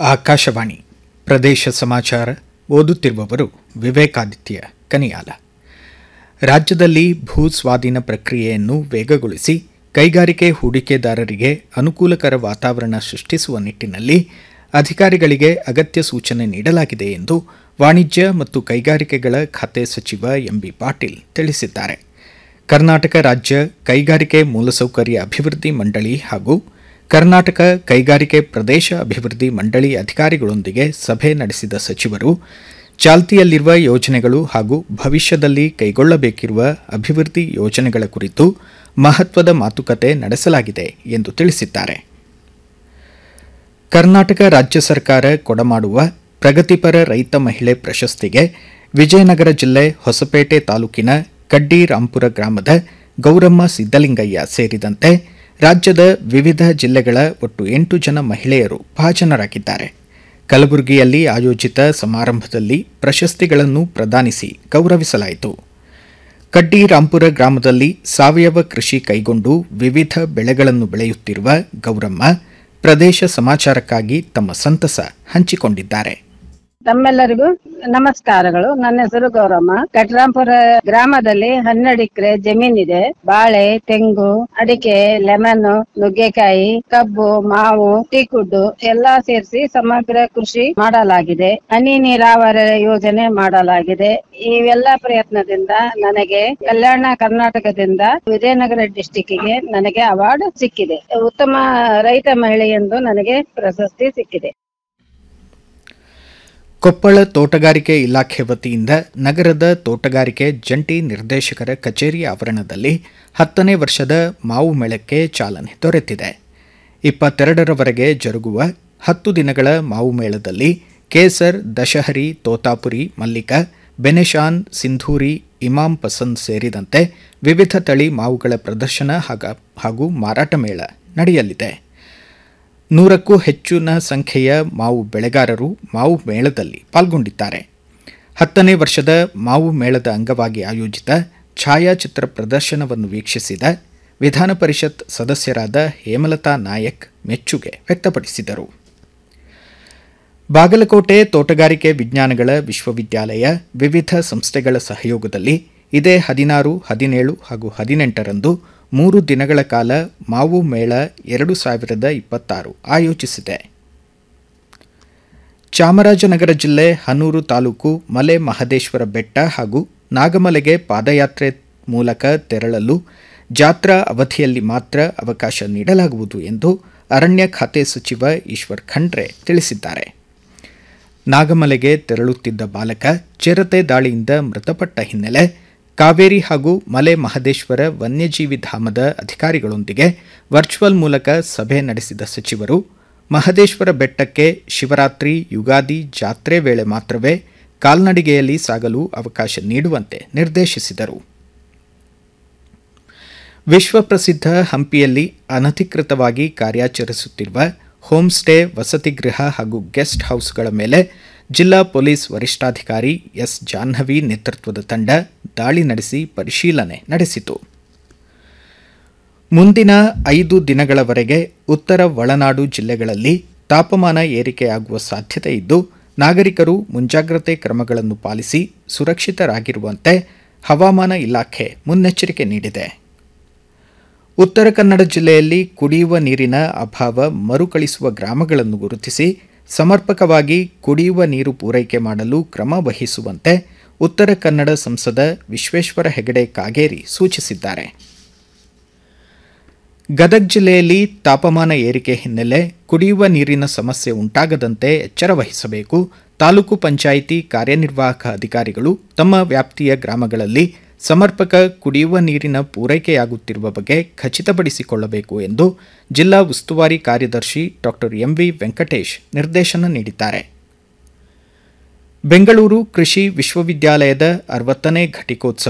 ಆಕಾಶವಾಣಿ ಪ್ರದೇಶ ಸಮಾಚಾರ ಓದುತ್ತಿರುವವರು ವಿವೇಕಾದಿತ್ಯ ಕನಿಯಾಲ ರಾಜ್ಯದಲ್ಲಿ ಭೂ ಸ್ವಾಧೀನ ಪ್ರಕ್ರಿಯೆಯನ್ನು ವೇಗಗೊಳಿಸಿ ಕೈಗಾರಿಕೆ ಹೂಡಿಕೆದಾರರಿಗೆ ಅನುಕೂಲಕರ ವಾತಾವರಣ ಸೃಷ್ಟಿಸುವ ನಿಟ್ಟಿನಲ್ಲಿ ಅಧಿಕಾರಿಗಳಿಗೆ ಅಗತ್ಯ ಸೂಚನೆ ನೀಡಲಾಗಿದೆ ಎಂದು ವಾಣಿಜ್ಯ ಮತ್ತು ಕೈಗಾರಿಕೆಗಳ ಖಾತೆ ಸಚಿವ ಎಂಬಿ ಪಾಟೀಲ್ ತಿಳಿಸಿದ್ದಾರೆ ಕರ್ನಾಟಕ ರಾಜ್ಯ ಕೈಗಾರಿಕೆ ಮೂಲಸೌಕರ್ಯ ಅಭಿವೃದ್ಧಿ ಮಂಡಳಿ ಹಾಗೂ ಕರ್ನಾಟಕ ಕೈಗಾರಿಕೆ ಪ್ರದೇಶ ಅಭಿವೃದ್ಧಿ ಮಂಡಳಿ ಅಧಿಕಾರಿಗಳೊಂದಿಗೆ ಸಭೆ ನಡೆಸಿದ ಸಚಿವರು ಚಾಲ್ತಿಯಲ್ಲಿರುವ ಯೋಜನೆಗಳು ಹಾಗೂ ಭವಿಷ್ಯದಲ್ಲಿ ಕೈಗೊಳ್ಳಬೇಕಿರುವ ಅಭಿವೃದ್ಧಿ ಯೋಜನೆಗಳ ಕುರಿತು ಮಹತ್ವದ ಮಾತುಕತೆ ನಡೆಸಲಾಗಿದೆ ಎಂದು ತಿಳಿಸಿದ್ದಾರೆ ಕರ್ನಾಟಕ ರಾಜ್ಯ ಸರ್ಕಾರ ಕೊಡಮಾಡುವ ಪ್ರಗತಿಪರ ರೈತ ಮಹಿಳೆ ಪ್ರಶಸ್ತಿಗೆ ವಿಜಯನಗರ ಜಿಲ್ಲೆ ಹೊಸಪೇಟೆ ತಾಲೂಕಿನ ಕಡ್ಡಿ ರಾಂಪುರ ಗ್ರಾಮದ ಗೌರಮ್ಮ ಸಿದ್ದಲಿಂಗಯ್ಯ ಸೇರಿದಂತೆ ರಾಜ್ಯದ ವಿವಿಧ ಜಿಲ್ಲೆಗಳ ಒಟ್ಟು ಎಂಟು ಜನ ಮಹಿಳೆಯರು ಭಾಜನರಾಗಿದ್ದಾರೆ ಕಲಬುರಗಿಯಲ್ಲಿ ಆಯೋಜಿತ ಸಮಾರಂಭದಲ್ಲಿ ಪ್ರಶಸ್ತಿಗಳನ್ನು ಪ್ರದಾನಿಸಿ ಗೌರವಿಸಲಾಯಿತು ಕಡ್ಡಿ ರಾಂಪುರ ಗ್ರಾಮದಲ್ಲಿ ಸಾವಯವ ಕೃಷಿ ಕೈಗೊಂಡು ವಿವಿಧ ಬೆಳೆಗಳನ್ನು ಬೆಳೆಯುತ್ತಿರುವ ಗೌರಮ್ಮ ಪ್ರದೇಶ ಸಮಾಚಾರಕ್ಕಾಗಿ ತಮ್ಮ ಸಂತಸ ಹಂಚಿಕೊಂಡಿದ್ದಾರೆ ತಮ್ಮೆಲ್ಲರಿಗೂ ನಮಸ್ಕಾರಗಳು ನನ್ನ ಹೆಸರು ಗೌರಮ್ಮ ಕಟ್ರಾಂಪುರ ಗ್ರಾಮದಲ್ಲಿ ಹನ್ನೆರಡು ಎಕರೆ ಜಮೀನಿದೆ ಬಾಳೆ ತೆಂಗು ಅಡಿಕೆ ಲೆಮನ್ ನುಗ್ಗೆಕಾಯಿ ಕಬ್ಬು ಮಾವು ಟೀಕುಡ್ಡು ಎಲ್ಲಾ ಸೇರಿಸಿ ಸಮಗ್ರ ಕೃಷಿ ಮಾಡಲಾಗಿದೆ ಹನಿ ನೀರಾವರಿ ಯೋಜನೆ ಮಾಡಲಾಗಿದೆ ಇವೆಲ್ಲ ಪ್ರಯತ್ನದಿಂದ ನನಗೆ ಕಲ್ಯಾಣ ಕರ್ನಾಟಕದಿಂದ ವಿಜಯನಗರ ಡಿಸ್ಟಿಕ್ಗೆ ನನಗೆ ಅವಾರ್ಡ್ ಸಿಕ್ಕಿದೆ ಉತ್ತಮ ರೈತ ಮಹಿಳೆ ಎಂದು ನನಗೆ ಪ್ರಶಸ್ತಿ ಸಿಕ್ಕಿದೆ ಕೊಪ್ಪಳ ತೋಟಗಾರಿಕೆ ಇಲಾಖೆ ವತಿಯಿಂದ ನಗರದ ತೋಟಗಾರಿಕೆ ಜಂಟಿ ನಿರ್ದೇಶಕರ ಕಚೇರಿ ಆವರಣದಲ್ಲಿ ಹತ್ತನೇ ವರ್ಷದ ಮಾವು ಮೇಳಕ್ಕೆ ಚಾಲನೆ ದೊರೆತಿದೆ ಇಪ್ಪತ್ತೆರಡರವರೆಗೆ ಜರುಗುವ ಹತ್ತು ದಿನಗಳ ಮಾವು ಮೇಳದಲ್ಲಿ ಕೇಸರ್ ದಶಹರಿ ತೋತಾಪುರಿ ಮಲ್ಲಿಕ ಬೆನೆಶಾನ್ ಸಿಂಧೂರಿ ಇಮಾಂ ಪಸಂದ್ ಸೇರಿದಂತೆ ವಿವಿಧ ತಳಿ ಮಾವುಗಳ ಪ್ರದರ್ಶನ ಹಾಗ- ಹಾಗೂ ಮಾರಾಟ ಮೇಳ ನಡೆಯಲಿದೆ ನೂರಕ್ಕೂ ಹೆಚ್ಚಿನ ಸಂಖ್ಯೆಯ ಮಾವು ಬೆಳೆಗಾರರು ಮಾವು ಮೇಳದಲ್ಲಿ ಪಾಲ್ಗೊಂಡಿದ್ದಾರೆ ಹತ್ತನೇ ವರ್ಷದ ಮಾವು ಮೇಳದ ಅಂಗವಾಗಿ ಆಯೋಜಿತ ಛಾಯಾಚಿತ್ರ ಪ್ರದರ್ಶನವನ್ನು ವೀಕ್ಷಿಸಿದ ವಿಧಾನ ಪರಿಷತ್ ಸದಸ್ಯರಾದ ಹೇಮಲತಾ ನಾಯಕ್ ಮೆಚ್ಚುಗೆ ವ್ಯಕ್ತಪಡಿಸಿದರು ಬಾಗಲಕೋಟೆ ತೋಟಗಾರಿಕೆ ವಿಜ್ಞಾನಗಳ ವಿಶ್ವವಿದ್ಯಾಲಯ ವಿವಿಧ ಸಂಸ್ಥೆಗಳ ಸಹಯೋಗದಲ್ಲಿ ಇದೇ ಹದಿನಾರು ಹದಿನೇಳು ಹಾಗೂ ಹದಿನೆಂಟರಂದು ಮೂರು ದಿನಗಳ ಕಾಲ ಮಾವು ಮೇಳ ಎರಡು ಸಾವಿರದ ಇಪ್ಪತ್ತಾರು ಆಯೋಜಿಸಿದೆ ಚಾಮರಾಜನಗರ ಜಿಲ್ಲೆ ಹನೂರು ತಾಲೂಕು ಮಲೆ ಮಹದೇಶ್ವರ ಬೆಟ್ಟ ಹಾಗೂ ನಾಗಮಲೆಗೆ ಪಾದಯಾತ್ರೆ ಮೂಲಕ ತೆರಳಲು ಜಾತ್ರಾ ಅವಧಿಯಲ್ಲಿ ಮಾತ್ರ ಅವಕಾಶ ನೀಡಲಾಗುವುದು ಎಂದು ಅರಣ್ಯ ಖಾತೆ ಸಚಿವ ಈಶ್ವರ್ ಖಂಡ್ರೆ ತಿಳಿಸಿದ್ದಾರೆ ನಾಗಮಲೆಗೆ ತೆರಳುತ್ತಿದ್ದ ಬಾಲಕ ಚಿರತೆ ದಾಳಿಯಿಂದ ಮೃತಪಟ್ಟ ಹಿನ್ನೆಲೆ ಕಾವೇರಿ ಹಾಗೂ ಮಲೆ ಮಹದೇಶ್ವರ ವನ್ಯಜೀವಿ ಧಾಮದ ಅಧಿಕಾರಿಗಳೊಂದಿಗೆ ವರ್ಚುವಲ್ ಮೂಲಕ ಸಭೆ ನಡೆಸಿದ ಸಚಿವರು ಮಹದೇಶ್ವರ ಬೆಟ್ಟಕ್ಕೆ ಶಿವರಾತ್ರಿ ಯುಗಾದಿ ಜಾತ್ರೆ ವೇಳೆ ಮಾತ್ರವೇ ಕಾಲ್ನಡಿಗೆಯಲ್ಲಿ ಸಾಗಲು ಅವಕಾಶ ನೀಡುವಂತೆ ನಿರ್ದೇಶಿಸಿದರು ವಿಶ್ವಪ್ರಸಿದ್ಧ ಹಂಪಿಯಲ್ಲಿ ಅನಧಿಕೃತವಾಗಿ ಕಾರ್ಯಾಚರಿಸುತ್ತಿರುವ ಹೋಮ್ ಸ್ಟೇ ವಸತಿಗೃಹ ಹಾಗೂ ಗೆಸ್ಟ್ ಹೌಸ್ಗಳ ಮೇಲೆ ಜಿಲ್ಲಾ ಪೊಲೀಸ್ ವರಿಷ್ಠಾಧಿಕಾರಿ ಎಸ್ ಜಾಹ್ನವಿ ನೇತೃತ್ವದ ತಂಡ ದಾಳಿ ನಡೆಸಿ ಪರಿಶೀಲನೆ ನಡೆಸಿತು ಮುಂದಿನ ಐದು ದಿನಗಳವರೆಗೆ ಉತ್ತರ ಒಳನಾಡು ಜಿಲ್ಲೆಗಳಲ್ಲಿ ತಾಪಮಾನ ಏರಿಕೆಯಾಗುವ ಸಾಧ್ಯತೆ ಇದ್ದು ನಾಗರಿಕರು ಮುಂಜಾಗ್ರತೆ ಕ್ರಮಗಳನ್ನು ಪಾಲಿಸಿ ಸುರಕ್ಷಿತರಾಗಿರುವಂತೆ ಹವಾಮಾನ ಇಲಾಖೆ ಮುನ್ನೆಚ್ಚರಿಕೆ ನೀಡಿದೆ ಉತ್ತರ ಕನ್ನಡ ಜಿಲ್ಲೆಯಲ್ಲಿ ಕುಡಿಯುವ ನೀರಿನ ಅಭಾವ ಮರುಕಳಿಸುವ ಗ್ರಾಮಗಳನ್ನು ಗುರುತಿಸಿ ಸಮರ್ಪಕವಾಗಿ ಕುಡಿಯುವ ನೀರು ಪೂರೈಕೆ ಮಾಡಲು ಕ್ರಮ ವಹಿಸುವಂತೆ ಉತ್ತರ ಕನ್ನಡ ಸಂಸದ ವಿಶ್ವೇಶ್ವರ ಹೆಗಡೆ ಕಾಗೇರಿ ಸೂಚಿಸಿದ್ದಾರೆ ಗದಗ ಜಿಲ್ಲೆಯಲ್ಲಿ ತಾಪಮಾನ ಏರಿಕೆ ಹಿನ್ನೆಲೆ ಕುಡಿಯುವ ನೀರಿನ ಸಮಸ್ಯೆ ಉಂಟಾಗದಂತೆ ಎಚ್ಚರ ವಹಿಸಬೇಕು ತಾಲೂಕು ಪಂಚಾಯಿತಿ ಕಾರ್ಯನಿರ್ವಾಹಕ ಅಧಿಕಾರಿಗಳು ತಮ್ಮ ವ್ಯಾಪ್ತಿಯ ಗ್ರಾಮಗಳಲ್ಲಿ ಸಮರ್ಪಕ ಕುಡಿಯುವ ನೀರಿನ ಪೂರೈಕೆಯಾಗುತ್ತಿರುವ ಬಗ್ಗೆ ಖಚಿತಪಡಿಸಿಕೊಳ್ಳಬೇಕು ಎಂದು ಜಿಲ್ಲಾ ಉಸ್ತುವಾರಿ ಕಾರ್ಯದರ್ಶಿ ಡಾ ಎಂವಿ ವೆಂಕಟೇಶ್ ನಿರ್ದೇಶನ ನೀಡಿದ್ದಾರೆ ಬೆಂಗಳೂರು ಕೃಷಿ ವಿಶ್ವವಿದ್ಯಾಲಯದ ಅರವತ್ತನೇ ಘಟಿಕೋತ್ಸವ